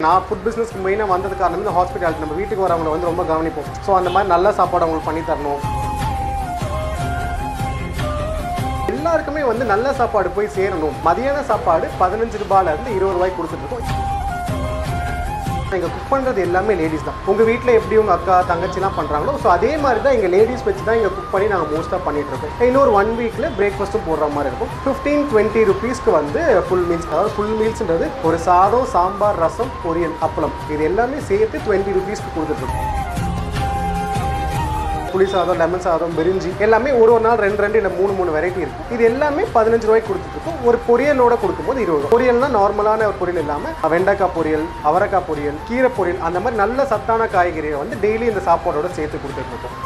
நான் ஃபுட் பிஸ்னஸ்க்கு மெயினாக வந்தது காரணம் இந்த ஹாஸ்பிட்டாலிட்டி நம்ம வீட்டுக்கு வரவங்களை வந்து ரொம்ப கவனிப்போம் ஸோ அந்த மாதிரி நல்ல சாப்பாடு அவங்களுக்கு பண்ணி தரணும் எல்லாருக்குமே வந்து நல்ல சாப்பாடு போய் சேரணும் மதியான சாப்பாடு பதினஞ்சு ரூபாயில இருந்து இருபது ரூபாய்க்கு கொடுத்துட்டு இருக்கோம் இங்கே குக் பண்ணுறது எல்லாமே லேடிஸ் தான் உங்கள் வீட்டில் எப்படி உங்கள் அக்கா தங்கச்சிலாம் பண்ணுறாங்களோ ஸோ அதே மாதிரி தான் எங்கள் லேடிஸ் வச்சு தான் இங்கே குக் பண்ணி நாங்கள் மோஸ்ட்டாக பண்ணிட்டு இருக்கோம் இன்னொரு ஒன் வீக்கில் பிரேக்ஃபாஸ்ட்டும் போடுற மாதிரி இருக்கும் ஃபிஃப்டீன் டுவெண்ட்டி ருபீஸ்க்கு வந்து ஃபுல் மீல்ஸ் அதாவது ஃபுல் மீல்ஸ்ன்றது ஒரு சாதம் சாம்பார் ரசம் பொரியல் அப்பளம் இது எல்லாமே சேர்த்து டுவெண்ட்டி ருபீஸ்க்கு கொடுத்துட்ருக்கோம் புளி சாதம் லெமன் சாதம் பிரிஞ்சி எல்லாமே ஒரு ஒரு நாள் ரெண்டு ரெண்டு இல்லை மூணு மூணு வெரைட்டி இருக்கு இது எல்லாமே பதினஞ்சு ரூபாய்க்கு கொடுத்துருக்கோம் ஒரு பொரியலோட கொடுக்கும்போது இருபது ரூபா பொரியல்னா நார்மலான ஒரு பொரியல் இல்லாமல் வெண்டைக்காய் பொரியல் அவரைக்காய் பொரியல் கீரை பொரியல் அந்த மாதிரி நல்ல சத்தான காய்கறியை வந்து டெய்லி இந்த சாப்பாடோட சேர்த்து கொடுத்துட்டு இருக்கோம்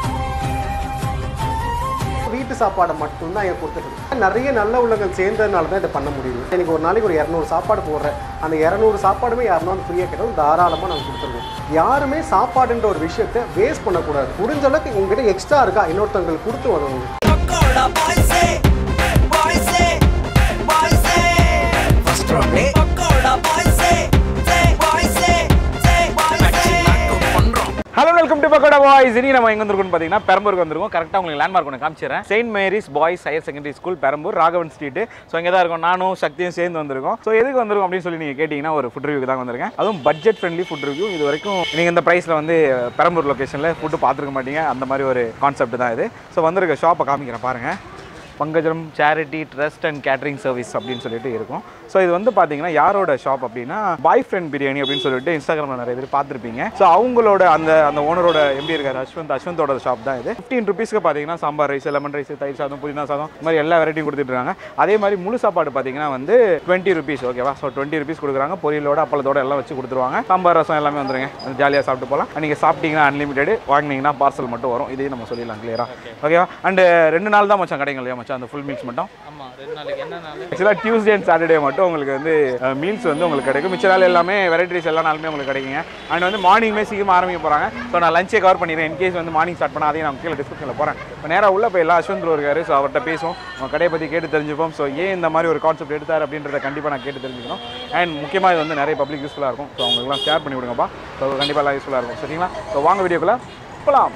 வீட்டு சாப்பாடை மட்டும்தான் இங்கே கொடுத்துட்டு நிறைய நல்ல உள்ளங்கள் சேர்ந்ததுனால தான் இதை பண்ண முடியுது எனக்கு ஒரு நாளைக்கு ஒரு இரநூறு சாப்பாடு போடுறேன் அந்த இரநூறு சாப்பாடுமே யாருன்னா ஃப்ரீயாக கேட்டாலும் தாராளமாக நாங்கள் கொடுத்துருவோம் யாருமே சாப்பாடுன்ற ஒரு விஷயத்தை வேஸ்ட் பண்ணக்கூடாது முடிஞ்ச அளவுக்கு உங்ககிட்ட எக்ஸ்ட்ரா இருக்கா இன்னொருத்தவங்களுக்கு கொடுத்து உதவுங்க பக்கோடா பாய்ஸே பாய்ஸே பாய்ஸே ஃபர்ஸ்ட் ரவுண்டே பக்கோடா பாய்ஸே சே பாய்ஸே சே பாய்ஸே பண்றோம் hello welcome to Pakoda boys இனி நம்ம எங்க வந்திருக்கோம் பார்த்தீங்கன்னா பெரம்பூருக்கு வந்திருக்கோம் கரெக்டாக உங்களுக்கு லேண்ட்மார்க் ஒன்று காமிச்சிடுறேன் Saint Mary's boys higher secondary school Perambur Raghavan street so இங்கே தான் இருக்கும் நானும் சக்தியும் சேர்ந்து வந்திருக்கோம் ஸோ எதுக்கு வந்திருக்கோம் அப்படின்னு சொல்லி நீங்கள் கேட்டிங்கன்னா ஒரு ஃபுட் ரிவ்யூக்கு தான் வந்திருக்கேன் அதுவும் பட்ஜெட் ஃப்ரெண்ட்லி ஃபுட் ரிவ்யூ இது வரைக்கும் நீங்கள் இந்த ப்ரைஸில் வந்து பெரம்பூர் லொக்கேஷனில் ஃபுட்டு பார்த்துருக்க மாட்டீங்க அந்த மாதிரி ஒரு கான்செப்ட் தான் இது ஸோ வந்திருக்க ஷாப்பை காமிக்கிறேன் பாருங்கள் Pankajam charity trust and catering service அப்படின்னு சொல்லிட்டு இருக்கும் ஸோ இது வந்து பார்த்தீங்கன்னா யாரோட ஷாப் அப்படின்னா பாய் ஃப்ரெண்ட் பிரியாணி அப்படின்னு சொல்லிட்டு இன்ஸ்டாகிராமில் நிறைய பேர் பார்த்துருப்பீங்க ஸோ அவங்களோட அந்த அந்த ஓனரோட எப்படி இருக்காரு அஸ்வந்த் அஸ்வந்தோட ஷாப் தான் இது ஃபிஃப்டீன் ருபீஸ்க்கு பார்த்தீங்கன்னா சாம்பார் ரைஸ் லெமன் ரைஸ் தயிர் சாதம் புதினா சாதம் இந்த மாதிரி எல்லா வெரைட்டியும் கொடுத்துட்டு இருக்காங்க அதே மாதிரி முழு சாப்பாடு பார்த்தீங்கன்னா வந்து டுவெண்ட்டி ருபீஸ் ஓகேவா ஸோ டுவெண்ட்டி ருபீஸ் கொடுக்குறாங்க பொரியலோட அப்பளத்தோட எல்லாம் வச்சு கொடுத்துருவாங்க சாம்பார் ரசம் எல்லாமே வந்துருங்க ஜாலியாக சாப்பிட்டு போகலாம் நீங்கள் சாப்பிட்டீங்கன்னா அன்லிமிட்டெட் வாங்கினீங்கன்னா பார்சல் மட்டும் வரும் இதையும் நம்ம சொல்லிடலாம் கிளியராக ஓகேவா அண்டு ரெண்டு நாள் தான் மச்சான் கடைங்க இல்லையா மச்சான் அந்த ஃபுல் மீல்ஸ் மட்டும் ஆமாம் ரெண்டு நாளைக்கு என்ன நாள் ஆக்சுவலாக டியூஸ்டே அண்ட் சாட்டர்டே மட்டும் உங்களுக்கு வந்து மீல்ஸ் வந்து உங்களுக்கு கிடைக்கும் மிச்ச நாள் எல்லாமே வெரைட்டிஸ் எல்லா நாளுமே உங்களுக்கு கிடைக்குங்க அண்ட் வந்து மார்னிங்மே சீக்கிரமாக ஆரம்பிக்க போகிறாங்க ஸோ நான் லஞ்சே கவர் பண்ணிடுறேன் இன்கேஸ் வந்து மார்னிங் ஸ்டார்ட் பண்ணால் அதையும் நான் கீழே டிஸ்கிரிப்ஷனில் போகிறேன் இப்போ நேராக உள்ள போய் எல்லாம் அஸ்வந்த் ப்ரோ இருக்காரு ஸோ அவர்கிட்ட பேசுவோம் உங்கள் கடையை பற்றி கேட்டு தெரிஞ்சுப்போம் ஸோ ஏன் இந்த மாதிரி ஒரு கான்செப்ட் எடுத்தார் அப்படின்றத கண்டிப்பாக நான் கேட்டு தெரிஞ்சுக்கணும் அண்ட் முக்கியமாக இது வந்து நிறைய பப்ளிக் யூஸ்ஃபுல்லாக இருக்கும் ஸோ அவங்களுக்குலாம் ஷேர் பண்ணி விடுங்கப்பா ஸோ கண்டிப்பாக எல்லாம் யூஸ்ஃபுல்லாக இருக்கும் சரிங்களா ஸோ வாங்க வீடியோக்குள்ளே போகலாம்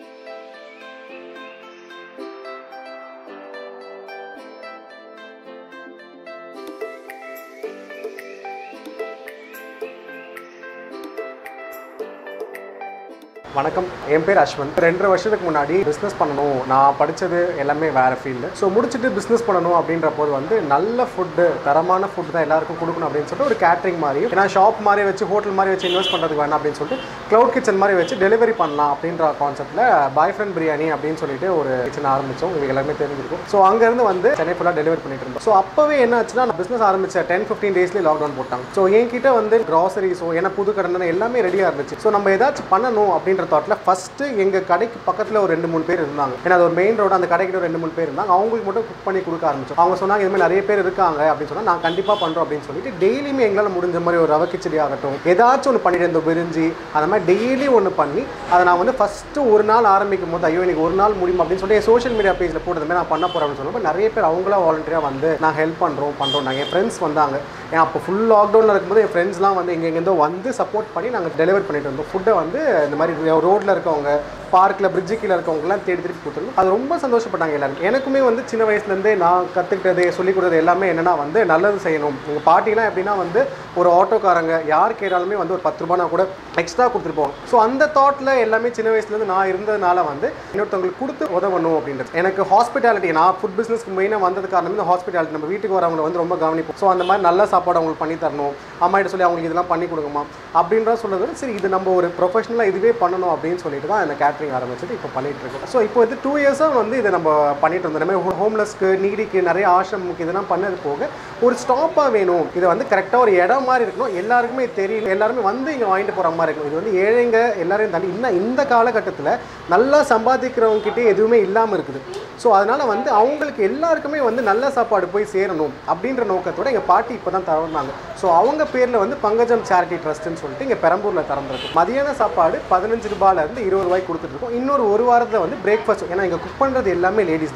வணக்கம் என் பேர் அஸ்வந்த் ரெண்டரை வருஷத்துக்கு முன்னாடி பிஸ்னஸ் பண்ணணும் நான் படித்தது எல்லாமே வேறு ஃபீல்டு ஸோ முடிச்சுட்டு பிஸ்னஸ் பண்ணணும் அப்படின்ற போது வந்து நல்ல ஃபுட்டு தரமான ஃபுட் தான் எல்லாருக்கும் கொடுக்கணும் அப்படின்னு சொல்லிட்டு ஒரு கேட்ரிங் மாதிரி ஏன்னா ஷாப் மாதிரி வச்சு ஹோட்டல் மாதிரி வச்சு இன்வெஸ்ட் பண்ணுறதுக்கு வேணாம் அப்படின்னு சொல்லிட்டு க்ளவுட் கிச்சன் மாதிரி வச்சு டெலிவரி பண்ணலாம் அப்படின்ற கான்செப்ட்டில் பாய் ஃப்ரெண்ட் பிரியாணி அப்படின்னு சொல்லிட்டு ஒரு கிச்சன் ஆரம்பித்தோம் உங்களுக்கு எல்லாமே தெரிஞ்சிருக்கும் ஸோ அங்கேருந்து வந்து சென்னை ஃபுல்லாக டெலிவரி பண்ணிட்டு இருந்தோம் ஸோ அப்போவே என்ன ஆச்சுன்னா நான் பிஸ்னஸ் ஆரம்பிச்ச டென் ஃபிஃப்டீன் டேஸ்லேயே லாக்டவுன் போட்டாங்க ஸோ என்கிட்ட வந்து கிராசரிஸோ ஏன்னா புது கடனை எல்லாமே ரெடியாக இருந்துச்சு ஸோ நம்ம ஏதாச்சும் பண்ணணும் அப்படின்ற தாட்டில் ஃபஸ்ட்டு எங்கள் கடைக்கு பக்கத்தில் ஒரு ரெண்டு மூணு பேர் இருந்தாங்க ஏன்னா அது ஒரு மெயின் ரோடு அந்த கடைக்கிட்ட ஒரு ரெண்டு மூணு பேர் இருந்தாங்க அவங்களுக்கு மட்டும் குக் பண்ணி கொடுக்க ஆரம்பிச்சோம் அவங்க சொன்னாங்க இது மாதிரி நிறைய பேர் இருக்காங்க அப்படின்னு சொன்னால் நான் கண்டிப்பாக பண்ணுறோம் அப்படின்னு சொல்லிட்டு டெய்லியுமே எங்களால் முடிஞ்ச மாதிரி ஒரு ரவை கிச்சடி ஆகட்டும் ஏதாச்சும் ஒன்று பண்ணிட்டு இந்த பிரிஞ்சி அந்த மாதிரி டெய்லி ஒன்று பண்ணி அதை நான் வந்து ஃபஸ்ட்டு ஒரு நாள் ஆரம்பிக்கும் போது ஐயோ எனக்கு ஒரு நாள் முடியும் அப்படின்னு சொல்லி சோஷியல் மீடியா பேஜில் போட்டு இந்த மாதிரி நான் பண்ண போகிறேன் அப்படின்னு சொல்லும்போது நிறைய பேர் அவங்களா வாலண்டியராக வந்து நான் ஹெல்ப் பண்ணுறோம் பண்ணுறோம் நாங்கள் என் ஃப்ரெண்ட்ஸ் வந்தாங்க ஏன் அப்போ ஃபுல் லாக்டவுனில் இருக்கும்போது என் ஃப்ரெண்ட்ஸ்லாம் வந்து எங்கெங்கேருந்தோ வந்து சப்போர்ட் பண்ணி நாங்கள் டெலிவர் பண்ணிட்டு இருந்தோம் ஃபுட்டை வந்து இந்த மாதிரி ரோட்டில் இருக்கவங்க பார்க்கில் பிரிட்ஜு கீழே இருக்கவங்கலாம் தேடி தேடி கொடுத்துருந்தோம் அது ரொம்ப சந்தோஷப்பட்டாங்க எல்லாரும் எனக்குமே வந்து சின்ன வயசுலேருந்தே நான் கற்றுக்கிட்டது சொல்லிக் கொடுத்தது எல்லாமே என்னென்னா வந்து நல்லது செய்யணும் எங்கள் பாட்டிலாம் எப்படின்னா வந்து ஒரு ஆட்டோக்காரங்க யார் கேட்டாலுமே வந்து ஒரு பத்து ரூபானா கூட எக்ஸ்ட்ரா கொடுத்துருப்போம் ஸோ அந்த தாட்டில் எல்லாமே சின்ன வயசுலேருந்து நான் இருந்ததுனால வந்து இன்னொருத்தவங்களுக்கு கொடுத்து உதவணும் அப்படின்றது எனக்கு ஹாஸ்பிட்டாலிட்டி நான் ஃபுட் பிஸ்னஸ்க்கு மெயினாக வந்தது காரணம் இந்த ஹாஸ்பிட்டாலிட்டி நம்ம வீட்டுக்கு வரவங்களை வந்து ரொம்ப கவனிப்போம் ஸோ அந்த மாதிரி நல்ல சாப்பாடு அவங்களுக்கு பண்ணி தரணும் அம்மாகிட்ட சொல்லி அவங்களுக்கு இதெல்லாம் பண்ணி கொடுங்கம்மா அப்படின்ற சொல்றது சரி இது நம்ம ஒரு ப்ரொஃபஷனலாக இதுவே பண்ணணும் அப்படின்னு சொல்லிட்டு தான் இந்த கேட்ரிங் ஆரம்பிச்சது இப்போ பண்ணிட்டு இருக்கோம் ஸோ இப்போ இது டூ இயர்ஸாக வந்து இதை நம்ம பண்ணிட்டு இருந்தோம் இந்த மாதிரி ஹோம்லெஸ்க்கு நீடிக்கு நிறைய ஆசிரமுக்கு இதெல்லாம் பண்ணது போக ஒரு ஸ்டாப்பாக வேணும் இது வந்து கரெக்டாக ஒரு இடம் மாதிரி இருக்கணும் எல்லாருக்குமே தெரியல எல்லாருமே வந்து இங்கே வாங்கிட்டு போகிற மாதிரி இருக்கணும் இது வந்து ஏழைங்க எல்லாரையும் தாண்டி இன்னும் இந்த காலகட்டத்தில் நல்லா சம்பாதிக்கிறவங்க கிட்டே எதுவுமே இல்லாமல் இருக்குது ஸோ அதனால் வந்து அவங்களுக்கு எல்லாருக்குமே வந்து நல்ல சாப்பாடு போய் சேரணும் அப்படின்ற நோக்கத்தோட எங்கள் பாட்டி இப்போ தான் திறந்தாங்க ஸோ அவங்க பேரில் வந்து பங்கஜம் சேரிட்டி ட்ரஸ்ட்னு சொல்லிட்டு இங்கே பெரம்பூரில் திறந்துருக்கு மதியான சாப்பாடு பதினஞ்சு ரூபாயிலேருந்து இருபது ரூபாய்க்கு கொடுத்துட்ருக்கோம் இன்னொரு ஒரு வாரத்தில் வந்து பிரேக்ஃபாஸ்ட் ஏன்னா இங்கே குக் பண்ணுறது எல்லாமே லேடிஸ் தான்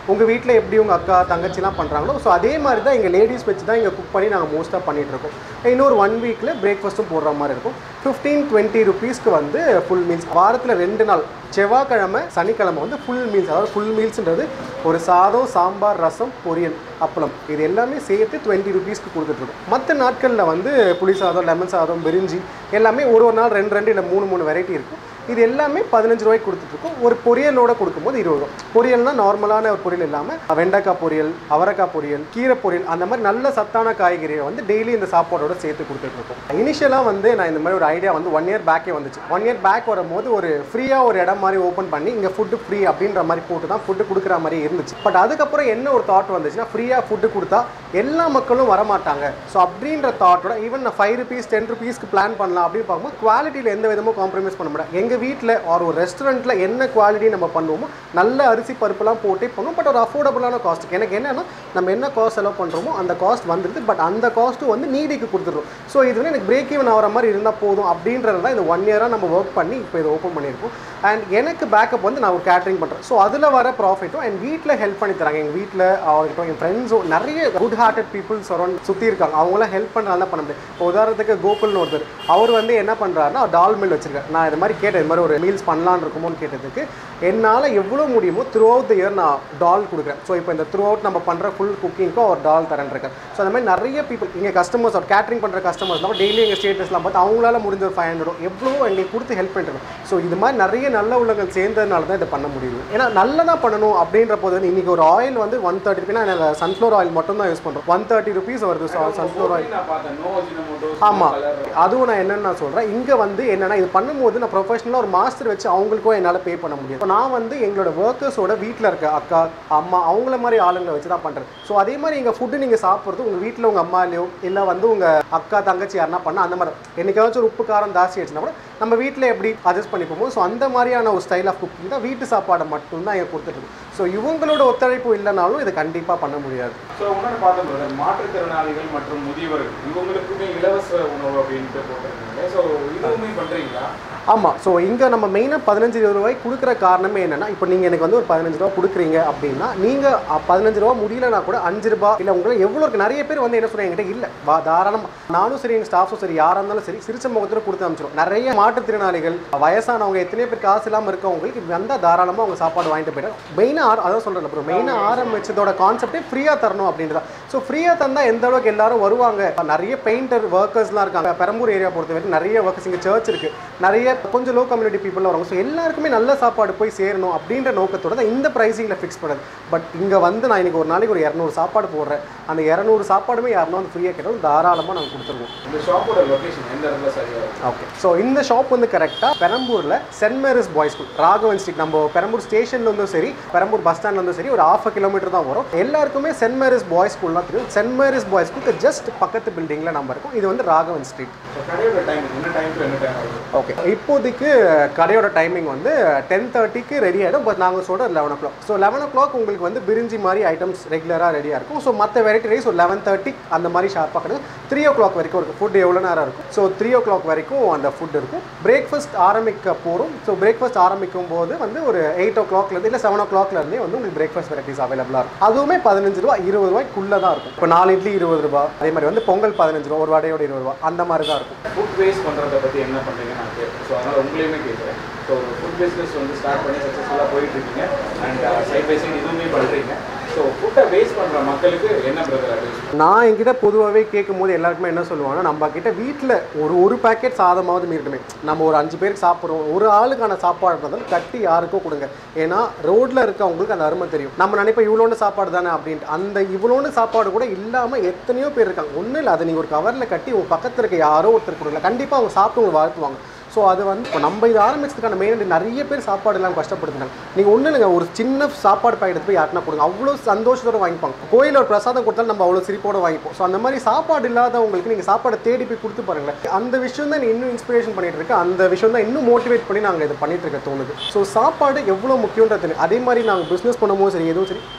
உங்கள் வீட்டில் எப்படி உங்கள் அக்கா தங்கச்சிலாம் பண்ணுறாங்களோ ஸோ அதே மாதிரி தான் எங்கள் லேடிஸ் வச்சு தான் இங்கே குக் பண்ணி நாங்கள் மோஸ்ட்டாக பண்ணிகிட்ருக்கோம் இன்னொரு ஒன் வீக்கில் பிரேக்ஃபாஸ்ட்டும் போடுற மாதிரி இருக்கும் ஃபிஃப்டீன் டுவெண்ட்டி ருபீஸ்க்கு வந்து ஃபுல் மீல்ஸ் வாரத்தில் ரெண்டு நாள் செவ்வாய்க்கிழமை சனிக்கிழமை வந்து ஃபுல் மீல்ஸ் அதாவது ஃபுல் மீல்ஸ்ன்றது ஒரு சாதம் சாம்பார் ரசம் பொரியல் அப்பளம் இது எல்லாமே சேர்த்து டுவெண்ட்டி ருபீஸ்க்கு கொடுத்துட்ருக்கோம் மற்ற நாட்களில் வந்து புளி சாதம் லெமன் சாதம் பிரிஞ்சி எல்லாமே ஒரு ஒரு நாள் ரெண்டு ரெண்டு இல்லை மூணு மூணு வெரைட்டி இருக்கும் இது எல்லாமே பதினஞ்சு ரூபாய்க்கு கொடுத்துட்ருக்கோம் ஒரு பொரியலோட கொடுக்கும்போது இருபது ரூபா பொரியல்னா நார்மலான ஒரு பொரியல் இல்லாமல் வெண்டைக்காய் பொரியல் அவரைக்காய் பொரியல் கீரை பொரியல் அந்த மாதிரி நல்ல சத்தான காய்கறியை வந்து டெய்லி இந்த சாப்பாடோட சேர்த்து கொடுத்துட்ருக்கோம் இனிஷியலாக வந்து நான் இந்த மாதிரி ஒரு ஐடியா வந்து ஒன் இயர் பேக்கே வந்துச்சு ஒன் இயர் பேக் வரும்போது ஒரு ஃப்ரீயாக ஒரு இடம் மாதிரி ஓப்பன் பண்ணி இங்கே ஃபுட்டு ஃப்ரீ அப்படின்ற மாதிரி போட்டு தான் ஃபுட்டு கொடுக்குற மாதிரி இருந்துச்சு பட் அதுக்கப்புறம் என்ன ஒரு தாட் வந்துச்சுன்னா ஃப்ரீயாக ஃபுட்டு கொடுத்தா எல்லா மக்களும் வரமாட்டாங்க ஸோ அப்படின்ற தாட்டோட ஈவன் நான் ஃபைவ் ருபீஸ் டென் ருபீஸ்க்கு பிளான் பண்ணலாம் அப்படின்னு பார்க்கும்போது குவாலிட்டியில் எந்த விதமும் காம்ப்ரமைஸ் பண்ண முடியாது எங்கள் வீட்டில் ஆர் ஒரு ரெஸ்டாரண்ட்டில் என்ன குவாலிட்டி நம்ம பண்ணுவோமோ நல்ல அரிசி பருப்புலாம் போட்டே பண்ணுவோம் பட் ஒரு அஃபோர்டபுளான காஸ்ட் எனக்கு என்னன்னா நம்ம என்ன காஸ்ட் செலவு பண்ணுறோமோ அந்த காஸ்ட் வந்துடுது பட் அந்த காஸ்ட்டும் வந்து நீடிக்கு கொடுத்துருவோம் ஸோ இது வந்து எனக்கு பிரேக் ஈவன் ஆகிற மாதிரி இருந்தால் போதும் அப்படின்றது தான் இந்த ஒன் இயராக நம்ம ஒர்க் பண்ணி இப்போ இதை ஓப்பன் பண்ணியிருக்கோம் அண்ட் எனக்கு பேக்கப் வந்து நான் ஒரு கேட்ரிங் பண்ணுறேன் ஸோ அதில் வர ப்ராஃபிட்டும் என் வீட்டில் ஹெல்ப் பண்ணி தராங்க எங்கள் வீட்டில் அவர்கிட்ட என் ஃப்ரெண்ட்ஸும் நிறைய குட் ஹார்ட்டட் பீப்புள்ஸ் அரௌண்ட் சுற்றி இருக்காங்க அவங்களாம் ஹெல்ப் பண்ணுறாங்க பண்ண முடியாது இப்போ உதாரணத்துக்கு கோகுல்னு ஒருத்தர் அவர் வந்து என்ன பண்ணுறாருன்னா டால் மில் வச்சிருக்காரு நான் இது மாதிரி கேட்டேன் இது மாதிரி ஒரு மீல்ஸ் பண்ணலான்னு இருக்குமோன்னு கேட்டதுக்கு என்னால் எவ்வளோ முடியுமோ த்ரூ அவுட் த இயர் நான் டால் கொடுக்குறேன் ஸோ இப்போ இந்த த்ரூ அவுட் நம்ம பண்ணுற ஃபுல் குக்கிங்க்கும் அவர் டால் தரேன் இருக்கார் ஸோ அந்த மாதிரி நிறைய பீப்புள் இங்கே கஸ்டமர்ஸ் அவர் கேட்ரிங் பண்ணுற கஸ்டமர்ஸ்லாம் டெய்லி எங்கள் ஸ்டேட்டஸ்லாம் பார்த்து அவங்களால முடிஞ்ச ஒரு ஃபைவ் ஹண்ட்ரட் எவ்வளோ எங்களுக்கு கொடுத்து ஹெல்ப் பண்ணிருக்கோம் ஸோ இது மாதிரி நிறைய நல்ல உள்ளங்கள் சேர்ந்ததுனால தான் இதை பண்ண முடியுது ஏன்னா நல்லதாக பண்ணணும் அப்படின்ற போது வந்து இன்றைக்கி ஒரு ஆயில் வந்து ஒன் தேர்ட்டி ருபீனா நாங்கள் சன்ஃப்ளவர் ஆயில் மட்டும் தான் யூஸ் பண்ணுறோம் ஒன் தேர்ட்டி ருபீஸ் வருது சன்ஃப்ளவர் ஆயில் நான் பார்த்தேன் நோ அஜினமோட்டோ ஆமாம் அதுவும் நான் என்னன்னு நான் சொல்கிறேன் இங்கே வந்து என்னன்னா இது பண்ணும்போது நான் ப்ரொஃபஷனலாக ஒரு மாஸ்டர் வச்சு அவங்களுக்கும் என்னால் பே பண்ண முடியும் இப்போ நான் வந்து எங்களோட ஒர்க்கர்ஸோட வீட்டில் இருக்க அக்கா அம்மா அவங்கள மாதிரி ஆளுங்களை வச்சு தான் பண்ணுறேன் ஸோ அதே மாதிரி எங்கள் ஃபுட்டு நீங்கள் சாப்பிட்றது உங்கள் வீட்டில் உங்கள் அம்மாலையோ இல்லை வந்து உங்கள் அக்கா தங்கச்சி யாருன்னா பண்ணால் அந்த மாதிரி என்னைக்காச்சும் ஒரு உப்பு காரம் ஜாஸ்தி ஆயிடுச்சுன்னா கூட நம்ம வீட்டில் எப்படி அட்ஜஸ்ட் பண்ணிப்போமோ ஸோ அந்த மாதிரியான ஒரு ஸ்டைல் ஆஃப் குக்கிங் தான் வீட்டு சாப்பாடை மட்டும்தான் எங்கள் கொடுத்துட்டு ஸோ இவங்களோட ஒத்துழைப்பு இல்லைனாலும் இதை கண்டிப்பாக பண்ண முடியாது ஸோ இன்னொன்று பார்த்தோம் பிரதர் மாற்றுத்திறனாளிகள் மற்றும் முதியவர்கள் இவங்களுக்குமே இலவச உணவு அப்படின்ட்டு போட்டிருக்கீங்க ஸோ இதுவுமே பண்ணுறீங்களா ஆமாம் ஸோ இங்கே நம்ம மெயினாக பதினஞ்சு இருபது ரூபாய் கொடுக்குற காரணமே என்னன்னா இப்போ நீங்கள் எனக்கு வந்து ஒரு பதினஞ்சு ரூபா கொடுக்குறீங்க அப்படின்னா நீங்கள் பதினஞ்சு ரூபா முடியலனா கூட அஞ்சு ரூபா இல்லை உங்களுக்கு எவ்வளோ இருக்கு நிறைய பேர் வந்து என்ன சொல்கிறாங்க என்கிட்ட இல்லை வா தாராளமாக நானும் சரி எங்கள் ஸ்டாஃபும் சரி யாராக இருந்தாலும் சரி சிரிச்ச முகத்தில் கொடுத்து அனுப்பிச்சிடும் நிறைய மாற்றுத்திறனாளிகள் வயசானவங்க எத்தனை பேர் காசு இல்லாமல் இருக்கவங்களுக்கு வந்தால் தாராளமாக அவங்க சாப்பாடு வாங்கிட்டு போயிட்டாங்க மெயினாக அதான் சொல்கிறேன் அப்புறம் மெயினாக ஆரம்பிச்சதோட கான்செப்டே ஃப்ரீயாக தரணும் அப்படின்றதா ஸோ ஃப்ரீயாக தந்தால் எந்த அளவுக்கு எல்லாரும் வருவாங்க நிறைய பெயிண்டர் ஒர்க்கர்ஸ்லாம் இருக்காங்க பெரம்பூர் ஏரியா பொறுத்த வரைக்கும் நிறைய ஒர்க்கர்ஸ் இங்கே சர்ச் இருக்குது நிறைய கொஞ்சம் லோ கம்யூனிட்டி பீப்புள் வராங்க ஸோ எல்லாருக்குமே நல்ல சாப்பாடு போய் சேரணும் அப்படின்ற நோக்கத்தோட தான் இந்த ப்ரைஸிங்கில் ஃபிக்ஸ் பண்ணது பட் இங்கே வந்து நான் இன்னைக்கு ஒரு நாளைக்கு ஒரு இரநூறு சாப்பாடு போடுறேன் அந்த இரநூறு சாப்பாடுமே யாருன்னா வந்து ஃப்ரீயாக கேட்டாலும் தாராளமாக நாங்கள் கொடுத்துருவோம் இந்த ஷாப்போட லொகேஷன் எந்த இடத்துல சரியாக இருக்கும் ஓகே ஸோ இந்த ஷாப் வந்து கரெக்டாக பெரம்பூரில் Saint Mary's boys school Raghavan street நம்ம பெரம்பூர் ஸ்டேஷன்ல இருந்தும் சரி பெரம்பூர் பஸ் ஸ்டாண்ட்ல இருந்தும் சரி ஒரு ஹாஃப் கிலோமீட்டர் தான் வரும் எல்லாருக்குமே சென்ட் மேரிஸ் பாய்ஸ் ஸ்கூல்லாம் தெரியும் சென்ட் மேரிஸ் பாய்ஸ் ஸ்கூலுக்கு ஜஸ்ட் பக்கத்து பில்டிங்கில் நம்ம இருக்கும் இது வந்து ராகவன் ஸ்ட்ரீட் ஸோ கடையோட டைம் என்ன டைம் என்ன டைம் ஆகும் ஓகே இப்போதைக்கு கடையோட டைமிங் வந்து டென் தேர்ட்டிக்கு ரெடி ஆகிடும் பட் நாங்கள் சொல்கிற eleven o'clock so eleven o'clock உங்களுக்கு வந்து பிரிஞ்சி மாதிரி ஐட்டம்ஸ் ரெகுலராக ரெடியாக இருக்கும் ஸோ மற்ற வெரைட்டி ரைஸ் ஒரு லெவன் தேர்ட்டி அந்த மாதிரி ஷார்ப்பாக கிடையாது த்ரீ ஓ கிளாக் வரைக்கும் இருக்கும் ஃபுட் எவ்வளோ நேரம் இருக்கும் ஸோ த்ரீ ஓ கிளாக் வரைக்கும் அந்த ஃபுட் இருக்கும் பிரேக்ஃபாஸ்ட் ஆரம்பிக்க போகிறோம் ஸோ பிரேக்ஃபாஸ்ட் ஆரம்பிக்கும் போது வந்து ஒரு எயிட் ஓ கிளாக்லேருந்து இல்லை செவன் ஓ கிளாக்லேருந்தே வந்து உங்களுக்கு பிரேக்ஃபாஸ்ட் வெரைட்டிஸ் அவைலபிளாக இருக்கும் அதுவுமே பதினஞ்சு ரூபா இருபது ரூபாய்க்குள்ளே தான் இருக்கும் இப்போ நாலு இட்லி இருபது ரூபா அதே மாதிரி வந்து பொங்கல் பதினஞ்சு ரூபா ஒரு வடையோட இருபது ரூபா அந்த மாதிரி தான் இருக்கும் ஃபுட் வேஸ்ட் பண்ணுறதை பற்றி என்ன பண்ணுறீங்கன்னு நான் கேட்பேன் ஸோ அதனால் உங்களையுமே கேட்குறேன் ஸோ ஒரு ஃபுட் பிஸ்னஸ் வந்து ஸ்டார்ட் பண்ணி சக்ஸஸ்ஃபுல்லாக போயிட்டு இருக்கீங்க அண்ட் சைட் பை சைடு இதுவுமே பண்ணுறீங்க ஸோ ஃபுட்டை வேஸ்ட் பண்ணுற மக்களுக்கு என்ன பிரதர் அட்வைஸ் நான் என்கிட்ட பொதுவாகவே கேட்கும் போது எல்லாருக்குமே என்ன சொல்லுவாங்கன்னா நம்ம கிட்ட வீட்டில் ஒரு ஒரு பேக்கெட் சாதமாவது மீறட்டுமே நம்ம ஒரு அஞ்சு பேருக்கு சாப்பிட்றோம் ஒரு ஆளுக்கான சாப்பாடு இருந்தாலும் கட்டி யாருக்கோ கொடுங்க ஏன்னா ரோட்டில் இருக்கவங்களுக்கு அந்த அருமை தெரியும் நம்ம நினைப்போம் இவ்வளோண்டு சாப்பாடு தானே அப்படின்ட்டு அந்த இவ்வளோண்டு சாப்பாடு கூட இல்லாமல் எத்தனையோ பேர் இருக்காங்க ஒன்றும் இல்லை அதை நீங்கள் ஒரு கவரில் கட்டி உங்கள் பக்கத்தில் இருக்க யாரோ ஒருத்தர் கொடுக்கல கண்டிப்பாக அவங்க சாப்பிட்டு உங்களுக்கு வாழ்த்துவாங்க ஸோ அது வந்து இப்போ நம்ம இது ஆரம்பிச்சதுக்கான மெயின் நிறைய பேர் சாப்பாடு எல்லாம் கஷ்டப்படுத்துனாங்க நீங்கள் ஒன்றும் இல்லைங்க ஒரு சின்ன சாப்பாடு பாக்கெட் போய் யாருன்னா கொடுங்க அவ்வளோ சந்தோஷத்தோட வாங்கிப்பாங்க கோயிலில் ஒரு பிரசாதம் கொடுத்தாலும் நம்ம அவ்வளோ சிரிப்போட வாங்கிப்போம் ஸோ அந்த மாதிரி சாப்பாடு இல்லாதவங்களுக்கு நீங்கள் சாப்பாடை தேடி போய் கொடுத்து பாருங்களேன் அந்த விஷயம் தான் இன்னும் இன்ஸ்பிரேஷன் பண்ணிட்டு இருக்கு அந்த விஷயம் தான் இன்னும் மோட்டிவேட் பண்ணி நாங்கள் இதை பண்ணிட்டு இருக்க தோணுது ஸோ சாப்பாடு எவ்வளோ முக்கியன்றது தெரியும். அதே மாதிரி நாங்கள் பிஸ்னஸ் பண்ணும்போது சரி எதுவும் சரி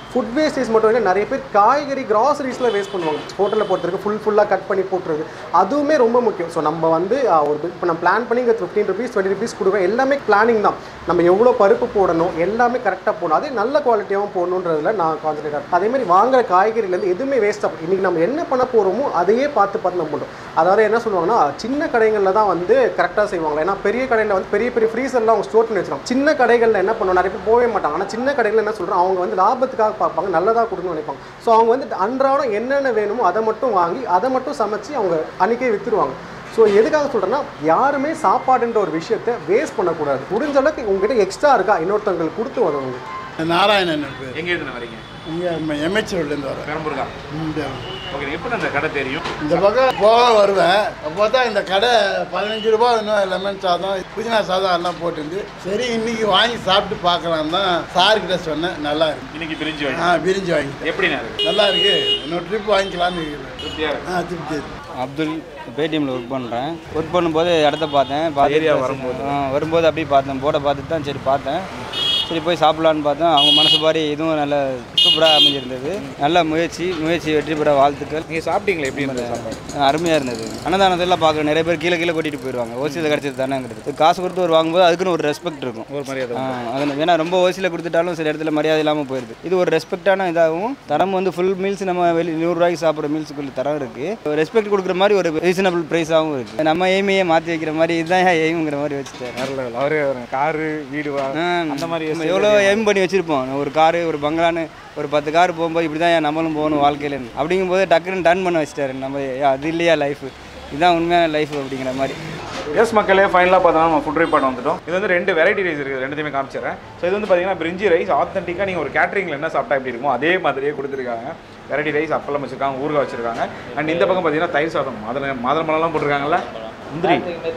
ஃபுட் வேஸ்டேஜ் மட்டும் இல்லை நிறைய பேர் காய்கறி கிராசரிஸில் வேஸ்ட் பண்ணுவாங்க ஹோட்டலில் பொறுத்தவரைக்கும் ஃபுல் ஃபுல்லாக கட் பண்ணி போட்டுறது அதுவுமே ரொம்ப முக்கியம் ஸோ நம்ம வந்து ஆ, ஒரு இப்போ நம்ம பிளான் பண்ணி இங்கே ஃபிஃப்டீன் ருபீஸ் டுவெண்ட்டி ருபீஸ் கொடுக்குறோம் எல்லாமே பிளானிங் தான் நம்ம எவ்வளோ பருப்பு போடணும் எல்லாமே கரெக்டாக போடணும் அதே நல்ல குவாலிட்டியாகவும் போடணுன்றதுல நான் கான்சன்ட்ரேட் அதே மாதிரி வாங்குற காய்கறிலேருந்து எதுவுமே வேஸ்ட் ஆகும் இன்றைக்கி நம்ம என்ன பண்ண போகிறோமோ அதையே பார்த்து பார்த்து நம்ம பண்ணுறோம் அதாவது என்ன சொல்லுவாங்கன்னா சின்ன கடைகளில் தான் வந்து கரெக்டாக செய்வாங்க ஏன்னா பெரிய கடையில் வந்து பெரிய பெரிய ஃப்ரீசர்லாம் அவங்க ஸ்டோர் பண்ணி வச்சிருக்காங்க சின்ன கடைகளில் என்ன பண்ணுவோம் நிறைய பேர் போகவே மாட்டாங்க ஆனால் சின்ன கடைகளில் என்ன சொல்கிறோம் அவங்க வந்து லாபத்துக்காக பார்ப்பாங்க நல்லதாக கொடுக்கணும்னு நினைப்பாங்க ஸோ அவங்க வந்து அன்றாடம் என்னென்ன வேணுமோ அதை மட்டும் வாங்கி அதை மட்டும் சமைச்சு அவங்க அன்றைக்கே விற்றுருவாங்க ஸோ எதுக்காக சொல்கிறேன்னா யாருமே சாப்பாடுன்ற ஒரு விஷயத்தை வேஸ்ட் பண்ணக்கூடாது முடிஞ்ச அளவுக்கு உங்ககிட்ட எக்ஸ்ட்ரா இருக்கா இன்னொருத்தவங்களுக்கு கொடுத்து உதவுங்க நாராயணன் பேர் எங்கே இருந்து வரீங்க இங்கே எம்ஹெச்ஓலேருந்து வரேன் பெரம்பூர் தான் இந்த ஓகே எப்படி அந்த கடை தெரியும் இந்த பக்கம் போக வருவேன் அப்போ தான் இந்த கடை பதினஞ்சு ரூபா இன்னும் லெமன் சாதம் புதினா சாதம் எல்லாம் போட்டுருந்து சரி இன்னைக்கு வாங்கி சாப்பிட்டு பார்க்கலாம் தான் சார்கிட்ட சொன்னேன் நல்லா இருக்கு இன்னைக்கு பிரிஞ்சு ஆ பிரிஞ்சு வாங்கி எப்படிண்ணா இருக்கு நல்லா இருக்கு இன்னொரு ட்ரிப் வாங்கிக்கலாம்னு இருக்கிறேன் திருப்தியா இருக்கு ஆ திருப்தி இருக்கு. அப்துல் பேடிஎம்ல ஒர்க் பண்ணுறேன் ஒர்க் பண்ணும்போது இடத்த பார்த்தேன் பார்த்துட்டு ஏரியா தான் வரும்போது. ஆ, வரும்போது அப்படியே பார்த்தேன் போர்டை பார்த்துட்டு தான் சரி பார்த்தேன் சரி போய் சாப்பிட்லான்னு பார்த்தேன் அவங்க மனசு மாதிரி இதுவும் நல்ல சூப்பராக அமைஞ்சிருந்தது நல்ல முயற்சி முயற்சி வெற்றி பெற வாழ்த்துக்கள் நீங்க சாப்பிட்டீங்களா எப்படி இருந்தது சாப்பாடு அருமையாக இருந்தது அன்னதானத்தெல்லாம் பார்க்க நிறைய பேர் கீழே கீழே கொட்டிட்டு போயிடுவாங்க ஓசியில் கிடச்சது தானேங்கிறது காசு கொடுத்து ஒரு வாங்கும்போது அதுக்குன்னு ஒரு ரெஸ்பெக்ட் இருக்கும் ஒரு மரியாதை ஆ, அது ஏன்னா ரொம்ப ஓசியில் கொடுத்துட்டாலும் சில இடத்துல மரியாதை இல்லாமல் போயிடுது இது ஒரு ரெஸ்பெக்டான இதாகவும் தரம் வந்து ஃபுல் மீல்ஸ் நம்ம வெளி நூறுரூவாய்க்கு சாப்பிட்ற மீல்ஸுக்குள்ள தரம் இருக்குது ரெஸ்பெக்ட் கொடுக்குற மாதிரி ஒரு ரீசனபிள் ப்ரைஸாகவும் இருக்குது நம்ம எய்மையே மாற்றி வைக்கிற மாதிரி இதுதான் எய்முங்கிற மாதிரி வச்சுட்டாரு அவரே காரு வீடு வா அந்த மாதிரி நம்ம எவ்வளோ எய்ம் பண்ணி வச்சுருப்போம் ஒரு காரு ஒரு பங்களான்னு ஒரு பத்து கார் போகும்போது இப்படி தான் நம்மளும் போகணும் வாழ்க்கையில் அப்படிங்கும்போது டக்குன்னு டர்ன் பண்ண வச்சிட்டாரு நம்ம ஏ, அது இல்லையா லைஃப் இதுதான் உண்மையான லைஃப் அப்படிங்கிற மாதிரி எஸ் மக்களே ஃபைனலாக பார்த்தோம்னா நம்ம ஃபுட் ரிப்போர்ட் வந்துட்டோம் இது வந்து ரெண்டு வெரைட்டி ரைஸ் இருக்குது ரெண்டுத்தையுமே காமிச்சிடுறேன் ஸோ இது வந்து பார்த்தீங்கன்னா பிரிஞ்சி ரைஸ் ஆத்தென்டிக்காக நீங்கள் ஒரு கேட்டரிங்கில் என்ன சாப்பிட்டா எப்படி இருக்குமோ அதே மாதிரியே கொடுத்துருக்காங்க வெரைட்டி ரைஸ் அப்பளம் வச்சிருக்காங்க ஊறுகாய் வச்சிருக்காங்க அண்ட் இந்த பக்கம் பார்த்தீங்கன்னா தயிர் சாதம் மாதுளை மாதுளம்பழம்லாம் போட்டிருக்காங்கல்ல முந்திரி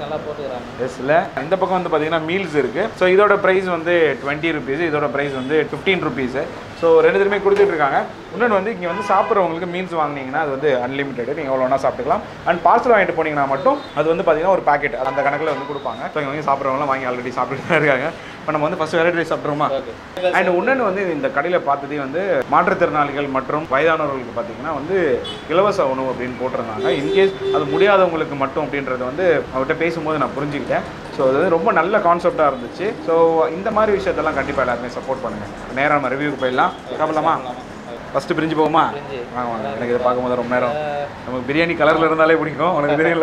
எஸ்ல இந்த பக்கம் வந்து பார்த்தீங்கன்னா மீல்ஸ் இருக்கு ஸோ இதோட ப்ரைஸ் வந்து டுவெண்ட்டி ருபீஸ் இதோட ப்ரைஸ் வந்து ஃபிஃப்டீன் ருபீஸ் ஸோ ரெண்டு பேருமே கொடுத்துட்டு இருக்காங்க இன்னொன்று வந்து இங்கே வந்து சாப்பிட்றவங்களுக்கு மீல்ஸ் வாங்குனீங்கன்னா அது வந்து அன்லிமிட்டெட் நீங்கள் எவ்வளோ வேணா சாப்பிட்டுக்கலாம் அண்ட் பார்சல் வாங்கிட்டு போனீங்கன்னா மட்டும் அது வந்து பார்த்தீங்கன்னா ஒரு பாக்கெட் அந்த கணக்கில் வந்து கொடுப்பாங்க ஸோ இங்கே வந்து சாப்பிட்றவங்களாம் வாங்கி ஆல்ரெடி சாப்பிட்டுட்டு தான் இருக்காங்க இப்போ நம்ம வந்து ஃபஸ்ட் வெரைட்டி ரைஸ் சாப்பிட்றோமா அண்ட் இன்னொன்று வந்து இந்த கடையில் பார்த்ததே வந்து மாற்றுத்திறனாளிகள் மற்றும் வயதானவர்களுக்கு பார்த்தீங்கன்னா வந்து இலவச உணவு அப்படின்னு போட்டிருந்தாங்க இன்கேஸ் அது முடியாதவங்களுக்கு மட்டும் அப்படின்றது வந்து அவர்கிட்ட பேசும்போது நான் புரிஞ்சுக்கிட்டேன் ஸோ அது வந்து ரொம்ப நல்ல கான்செப்டாக இருந்துச்சு ஸோ இந்த மாதிரி விஷயத்தெல்லாம் கண்டிப்பாக எல்லாருமே சப்போர்ட் பண்ணுங்கள் நேரம் நம்ம ரிவ்யூக்கு போயிடலாம் சாப்பிடலாமா ஃபஸ்ட்டு பிரிஞ்சு போகுமா வாங்க வாங்க எனக்கு இதை பார்க்கும்போது ரொம்ப நேரம் நமக்கு பிரியாணி கலரில் இருந்தாலே பிடிக்கும் உனக்கு தெரியல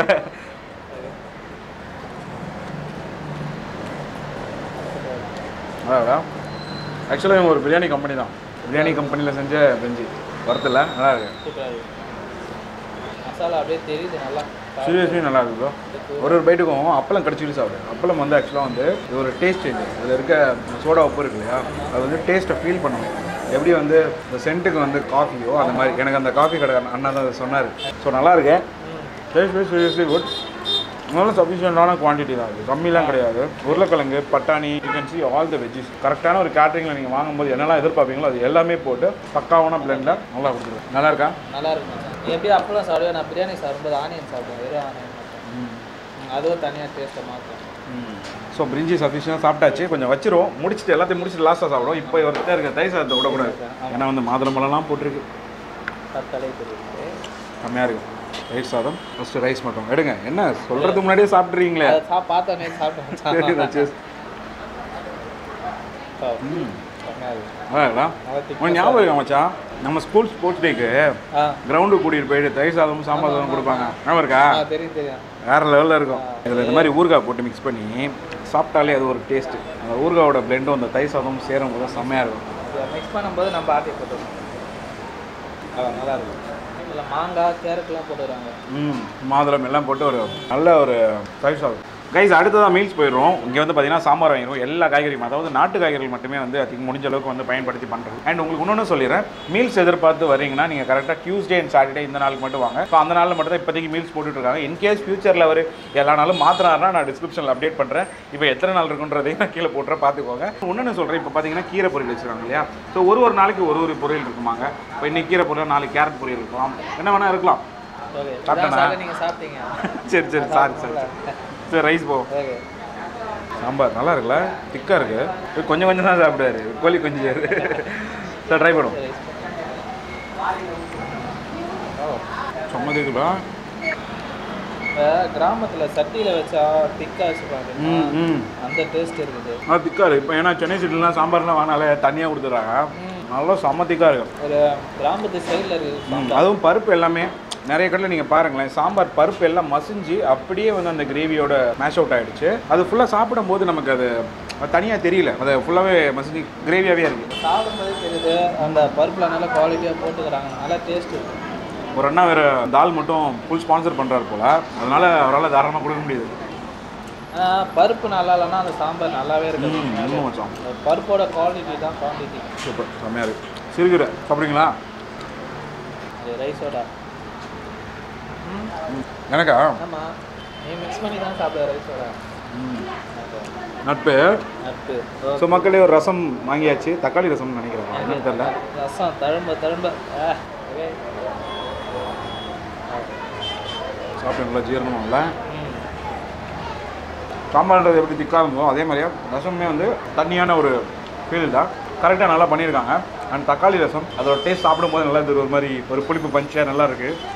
அதான் ஆக்சுவலாக இவங்க ஒரு பிரியாணி கம்பெனி தான் பிரியாணி கம்பெனியில் செஞ்ச பிரிஞ்சி வரத்துல நல்லா இருக்கு மசாலா அப்படியே தெரியுது நல்லா சீரியஸ்லி நல்லா இருக்கு ப்ரோ ஒரு ஒரு பைட்டுக்கும் அப்பளம் கடிச்சிட்டு சாப்பிடு அப்பளம் வந்து ஆக்சுவலாக வந்து இது ஒரு டேஸ்ட் சேஞ்ச் அதில் இருக்க சோடா உப்பு இருக்கு இல்லையா அது வந்து டேஸ்ட்டை ஃபீல் பண்ணணும் எப்படி வந்து இந்த சென்ட்டுக்கு வந்து காஃபியோ அந்த மாதிரி எனக்கு அந்த காஃபி கடை அண்ணா தான் அதை சொன்னார் ஸோ நல்லா இருக்கு டேஸ்ட் வைஸ் சீரியஸ்லி குட் நல்ல சஃபிஷியண்டான குவான்டிட்டி தான் இது கம்மிலாம் கிடையாது உருளைக்கிழங்கு பட்டாணி you can see all the veggies கரெக்டான ஒரு கேட்டரிங்கில் நீங்கள் வாங்கும்போது என்னெல்லாம் எதிர்பார்ப்பீங்களோ அது எல்லாமே போட்டு பக்காவான பிளெண்டில் நல்லா கொடுத்துருவேன் நல்லா இருக்கா நல்லா இருக்கும் மச்சான். நீ எப்படி அப்பளம் சாப்பிடுவேன் நான் பிரியாணி சாப்பிடும்போது ஆனியன் சாப்பிடுவேன் வெறும் ஆனியன் மட்டும். அதுவும் தனியாக டேஸ்ட்டை மாற்றும் ஸோ பிரிஞ்சி சஃபிஷியனாக சாப்பிட்டாச்சு கொஞ்சம் வச்சிருவோம் முடிச்சுட்டு எல்லாத்தையும் முடிச்சுட்டு லாஸ்ட்டாக சாப்பிடுவோம் இப்போ ஒருத்தர் இருக்க தயிர் சாதத்தை விடக்கூடாது ஏன்னா வந்து மாதுளம்பழம்லாம் போட்டிருக்கு தக்காளி தெரியுது கம்மியாக இருக்கும் தயிர் சாதம் ஃபஸ்ட்டு ரைஸ் மட்டும் எடுங்க என்ன சொல்கிறதுக்கு முன்னாடியே சாப்பிட்றீங்களே அதை சா பார்த்தோன்னே சாப்பிட்டேன் சரி, மச்சான். cheers. ஆ, ம் செம்மையா இருக்கு. அதான் உனக்கு ஞாபகம் இருக்கா மச்சான் நம்ம ஸ்கூல் ஸ்போர்ட்ஸ் டேக்கு ஆ கிரவுண்டு கூட்டிகிட்டு போயிட்டு தயிர் சாதமும் சாம்பார் சாதமும் கொடுப்பாங்க ஞாபகம் இருக்கா ஆ தெரியும் தெரியும் வேற லெவலில் இருக்கும் இதில் இந்த மாதிரி ஊறுகாய் போட்டு மிக்ஸ் பண்ணி சாப்பிட்டாலே அது ஒரு டேஸ்ட்டு அந்த ஊறுகாயோட பிளெண்டும் அந்த தயிர் சாதமும் சேரும் போது செம்மையாக இருக்கும் மிக்ஸ் பண்ணும்போது நம்ம ஆட்டி போட்டுருவோம் அதான் நல்லா இருக்கும் இதில் மாங்காய் கேரட்லாம் போட்டுறாங்க ம் மாதுளம் எல்லாம் போட்டு ஒரு நல்ல ஒரு தயிர் சாதம் கைஸ் அடுத்ததான் மீல்ஸ் போயிடுவோம் இங்கே வந்து பார்த்தீங்கன்னா சாம்பார் வாங்கிடுவோம் எல்லா காய்கறியும் அதாவது நாட்டு காய்கறிகள் மட்டுமே வந்து அதிக முடிஞ்ச அளவுக்கு வந்து பயன்படுத்தி பண்ணுறது அண்ட் உங்களுக்கு இன்னொன்று சொல்லிடுறேன் மீல்ஸ் எதிர்பார்த்து வரீங்கன்னா நீங்கள் கரெக்டாக டியூஸ்டே அண்ட் சாட்டர்டே இந்த நாளுக்கு மட்டும் வாங்க ஸோ அந்த நாளில் மட்டும் தான் இப்போதைக்கு மீல்ஸ் போட்டுட்டு இருக்காங்க இன்கேஸ் ஃபியூச்சரில் அவர் எல்லா நாளும் மாற்றினாருன்னா நான் டிஸ்கிரிப்ஷனில் அப்டேட் பண்ணுறேன் இப்போ எத்தனை நாள் இருக்குன்றதையும் நான் கீழே போட்டுறேன் பார்த்துக்கோங்க இன்னொன்று சொல்கிறேன் இப்போ பார்த்தீங்கன்னா கீரை பொரியல் வச்சுருக்காங்க இல்லையா ஸோ ஒரு ஒரு நாளைக்கு ஒரு ஒரு பொரியல் இருக்குமாங்க இப்போ இன்னைக்கு கீரை பொரியல் நாளைக்கு கேரட் பொரியல் இருக்கலாம் என்ன வேணால் இருக்கலாம் ஓகே சாப்பிட்டேனா? சாப்பிட்டு நீங்கள் சாப்பிட்டீங்க சரி சரி சாரி சரி சரி ரைஸ் போ ஓகே சாம்பார் நல்லா இருக்குல்ல திக்காக இருக்கு இவர் கொஞ்சம் கொஞ்சம் தான் சாப்பிடுவாரு கோழி கொஞ்சம் சார் ட்ரை பண்ணுவோம் சம்மதிக்குதா கிராமத்தில் சட்டியில் வச்சா திக்காக வச்சுப்பாங்க ம் ம் அந்த டேஸ்ட் இருக்குது நல்லா திக்காக இருக்குது இப்போ ஏன்னா சென்னை சிட்டிலாம் சாம்பார்லாம் வாங்கினாலே தண்ணியாக கொடுத்துட்றாங்க நல்லா செம்ம திக்காக இருக்கு ஒரு கிராமத்து ஸ்டைலில் இருக்குது ம், அதுவும் பருப்பு எல்லாமே நிறைய கடையில் நீங்கள் பாருங்களேன் சாம்பார் பருப்பு எல்லாம் மசிஞ்சு அப்படியே வந்து அந்த கிரேவியோட மேஷ் அவுட் ஆயிடுச்சு அது ஃபுல்லாக சாப்பிடும்போது நமக்கு அது தனியாக தெரியல அது ஃபுல்லாகவே மசிஞ்சு கிரேவியாகவே இருக்குது சாப்பிடும்போது தெரியுது அந்த பருப்பில் நல்லா குவாலிட்டியாக போட்டுக்கிறாங்க நல்லா டேஸ்ட் இருக்குது ஒரு அண்ணா வேறு தால் மட்டும் ஃபுல் ஸ்பான்சர் பண்ணுறாரு போல் அதனால அவரால் தாராளமாக கொடுக்க முடியுது ஆனால் பருப்பு நல்லா இல்லைன்னா அந்த சாம்பார் நல்லாவே இருக்குது ம் இன்னும் வச்சோம் அந்த பருப்போட குவாலிட்டி தான் குவான்டிட்டி சூப்பர் செம்மையாக இருக்குது சிறுகிற சாப்பிட்றீங்களா அது ரைஸோட எனக்கா ஆமாம் நீ மிக்ஸ் பண்ணி தான் சாப்பிடுற ரைஸோட நட்பு நட்பு ஸோ மக்களே ஒரு ரசம் வாங்கியாச்சு தக்காளி ரசம்னு நினைக்கிறேன் என்னன்னு தெரியல ரசம் தழும்ப தழும்ப ஆ, ஒரே. சாப்பிட்டு நல்லா ஜீரணமாகல ம். சாம்பார்ன்றது எப்படி திக்காக இருந்தோ அதே மாதிரியே ரசமே வந்து தண்ணியான ஒரு ஃபீல் தான் கரெக்டாக நல்லா பண்ணியிருக்காங்க அண்ட் தக்காளி ரசம் அதோட டேஸ்ட் சாப்பிடும்போது நல்லா இது ஒரு மாதிரி ஒரு புளிப்பு பஞ்சாக நல்லா இருக்குது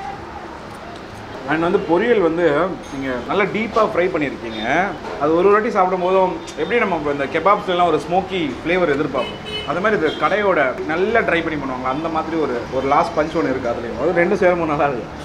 அண்ட் வந்து பொரியல் வந்து நீங்கள் நல்லா டீப்பாக ஃப்ரை பண்ணியிருக்கீங்க அது ஒரு ஒரு வாட்டி சாப்பிடும் போதும் எப்படி நம்ம இப்ப இந்த கெபாப்ஸ்லாம் ஒரு ஸ்மோக்கி ஃப்ளேவர் எதிர்பார்ப்போம் அது மாதிரி இது கடையோட நல்லா ட்ரை பண்ணி பண்ணுவாங்க அந்த மாதிரி ஒரு ஒரு லாஸ்ட் பஞ்ச் ஒன்று இருக்குது அதுலேயும் அது ரெண்டு சேரும் நல்லா இருக்குது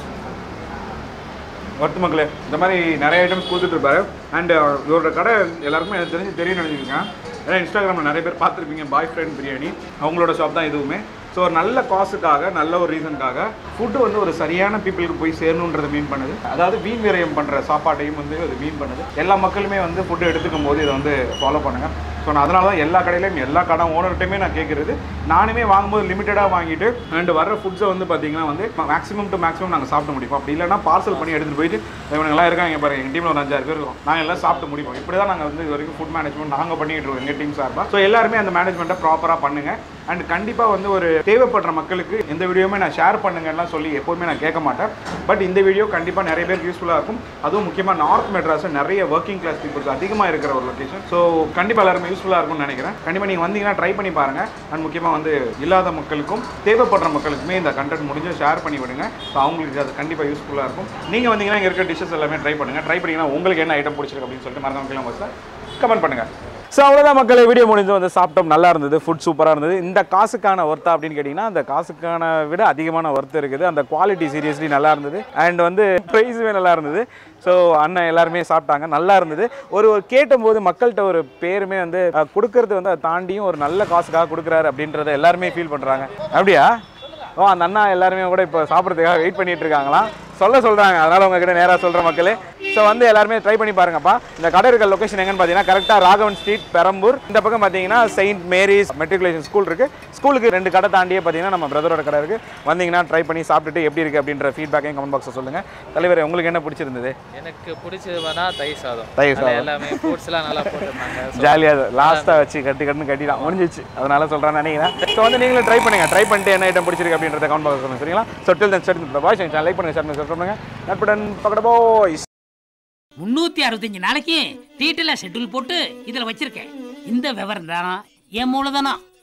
வர்த்து மக்களே இந்த மாதிரி நிறைய ஐட்டம்ஸ் கொடுத்துட்டு இருப்பாரு அண்ட் இவரோட கடை எல்லாருக்குமே எனக்கு தெரிஞ்சு தெரியும் நினைச்சிருக்கேன் ஏன்னா இன்ஸ்டாகிராமில் நிறைய பேர் பார்த்துருப்பீங்க பாய் ஃப்ரெண்ட் பிரியாணி அவங்களோட ஷாப் தான் இதுவுமே ஸோ ஒரு நல்ல காசுக்காக நல்ல ஒரு ரீசனுக்காக ஃபுட்டு வந்து ஒரு சரியான பீப்புளுக்கு போய் சேரணுன்றதை மீன் பண்ணுது அதாவது வீண் விரயம் பண்ணுற சாப்பாட்டையும் வந்து அது மீன் பண்ணுது எல்லா மக்களுமே வந்து ஃபுட்டு எடுத்துக்கும் போது இதை வந்து ஃபாலோ பண்ணுங்க ஸோ நான் அதனால தான் எல்லா கடையிலையும் எல்லா கடை ஓனர்கிட்டையுமே நான் கேட்குறது நானுமே வாங்கும்போது லிமிட்டடாக வாங்கிட்டு அண்ட் வர ஃபுட்ஸை வந்து பார்த்தீங்கன்னா வந்து மேக்ஸிமம் டு மேக்ஸிமம் நாங்கள் சாப்பிட்டு முடிப்போம் அப்படி இல்லைன்னா பார்சல் பண்ணி எடுத்துகிட்டு போயிட்டு இவனுங்கெல்லாம் இருக்காங்க பாருங்க எங்கள் டீமில் ஒரு அஞ்சாறு பேர் இருக்கும் நாங்கள் எல்லாம் சாப்பிட்டு முடிப்போம் இப்படி தான் நாங்கள் வந்து இது வரைக்கும் ஃபுட் மேனேஜ்மெண்ட் நாங்கள் பண்ணிட்டு இருக்கோம் எங்கள் டீம் சார்பாக ஸோ எல்லாருமே அந்த மேனேஜ்மெண்ட்டை ப்ராப்பராக பண்ணுங்க அண்ட் கண்டிப்பாக வந்து ஒரு தேவைப்படுற மக்களுக்கு எந்த வீடியோவுமே நான் ஷேர் பண்ணுங்கலாம் சொல்லி எப்போவுமே நான் கேட்க மாட்டேன் பட் இந்த வீடியோ கண்டிப்பாக நிறைய பேருக்கு யூஸ்ஃபுல்லாக இருக்கும் அதுவும் முக்கியமாக நார்த் மெட்ராஸ் நிறைய ஒர்க்கிங் கிளாஸ் பீப்புள்ஸ் அதிகமாக இருக்கிற ஒரு லொக்கேஷன் ஸோ கண்டிப்பாக எல்லாருமே யூஸ்ஃபுல்லாக இருக்கும்னு நினைக்கிறேன் கண்டிப்பாக நீங்கள் வந்தீங்கன்னா ட்ரை பண்ணி பாருங்கள் அண்ட் முக்கியமாக வந்து இல்லாத மக்களுக்கும் தேவைப்படுற மக்களுக்குமே இந்த கண்டென்ட் முடிஞ்சு ஷேர் பண்ணி விடுங்க ஸோ அவங்களுக்கு அது கண்டிப்பாக யூஸ்ஃபுல்லாக இருக்கும் நீங்கள் வந்தீங்கன்னா இங்கே இருக்க டிஷ்ஷஸ் எல்லாமே ட்ரை பண்ணுங்கள் ட்ரை பண்ணிங்கன்னா உங்களுக்கு என்ன ஐட்டம் பிடிச்சிருக்கு அப்படின்னு சொல்லிட்டு மறக்காம கமெண்ட் பண்ணுங்கள் ஸோ அவ்வளோதான் மக்களே வீடியோ முடிஞ்சு வந்து சாப்பிட்டோம் நல்லா இருந்தது ஃபுட் சூப்பராக இருந்தது இந்த காசுக்கான ஒர்த்தா அப்படின்னு கேட்டிங்கன்னா அந்த காசுக்கான விட அதிகமான ஒர்த் இருக்குது அந்த குவாலிட்டி சீரியஸ்லி நல்லா இருந்தது அண்ட் வந்து ப்ரைஸுமே நல்லா இருந்தது ஸோ அண்ணன் எல்லாருமே சாப்பிட்டாங்க நல்லா இருந்தது ஒரு ஒரு கேட்டும்போது மக்கள்கிட்ட ஒரு பேருமே வந்து அஹ், கொடுக்கறது வந்து அதை தாண்டியும் ஒரு நல்ல காசுக்காக கொடுக்குறாரு அப்படின்றத எல்லாருமே ஃபீல் பண்ணுறாங்க அப்படியா ஓ அந்த அண்ணா எல்லாருமே கூட இப்போ சாப்பிட்றதுக்காக வெயிட் பண்ணிட்டு இருக்காங்களாம் சொல்ல சொல்கிறாங்க அதனால் உங்ககிட்ட நேராக சொல்கிற மக்களே ஸோ வந்து எல்லாருமே ட்ரை பண்ணி பாருங்கப்பா இந்த கடை இருக்க லொக்கேஷன் எங்கன்னு பார்த்தீங்கன்னா கரெக்டாக ராகவன் ஸ்ட்ரீட் பெரம்பூர் இந்த பக்கம் பார்த்தீங்கன்னா செயின்ட் மேரிஸ் மெட்ரிகுலேஷன் ஸ்கூல் இருக்குது ஸ்கூலுக்கு ரெண்டு கடை தாண்டியே பார்த்தீங்கன்னா நம்ம பிரதரோட கடை இருக்குது வந்தீங்கன்னா ட்ரை பண்ணி சாப்பிட்டுட்டு எப்படி இருக்குது அப்படின்ற ஃபீட்பேக்கையும் கமெண்ட் பாக்ஸில் சொல்லுங்கள் தலைவர் உங்களுக்கு என்ன பிடிச்சிருந்தது எனக்கு பிடிச்சது வேணா தயிர் சாதம் தயிர் அதுல சாதம். எல்லாமே ஃப்ரூட்ஸ்லாம் நல்லா போட்டிருந்தாங்க ஜாலியாக லாஸ்ட்டாக வச்சு கட்டி கட்டுன்னு கட்டிடலாம் முடிஞ்சிச்சு அதனால சொல்கிறேன் நினைக்கிறேன் ஸோ வந்து நீங்களும் ட்ரை பண்ணுங்க ட்ரை பண்ணிட்டு என்ன ஐட்டம் பிடிச்சிருக்கு அப்படின்றத கமெண்ட் பாக்ஸ் சொல்லுங்க சரிங்களா so till then start boys like பண்ணுங்க ஷேர் பண்ணுங்க subscribe பண்ணுங்க நட்புடன் பக்கட பாய்ஸ் முன்னூத்தி அறுபத்தஞ்சு நாளைக்கு டீட்டெயிலாக ஷெட்யூல் போட்டு இதில் வச்சிருக்கேன் இந்த விவரம் தானா என் மூலதனம்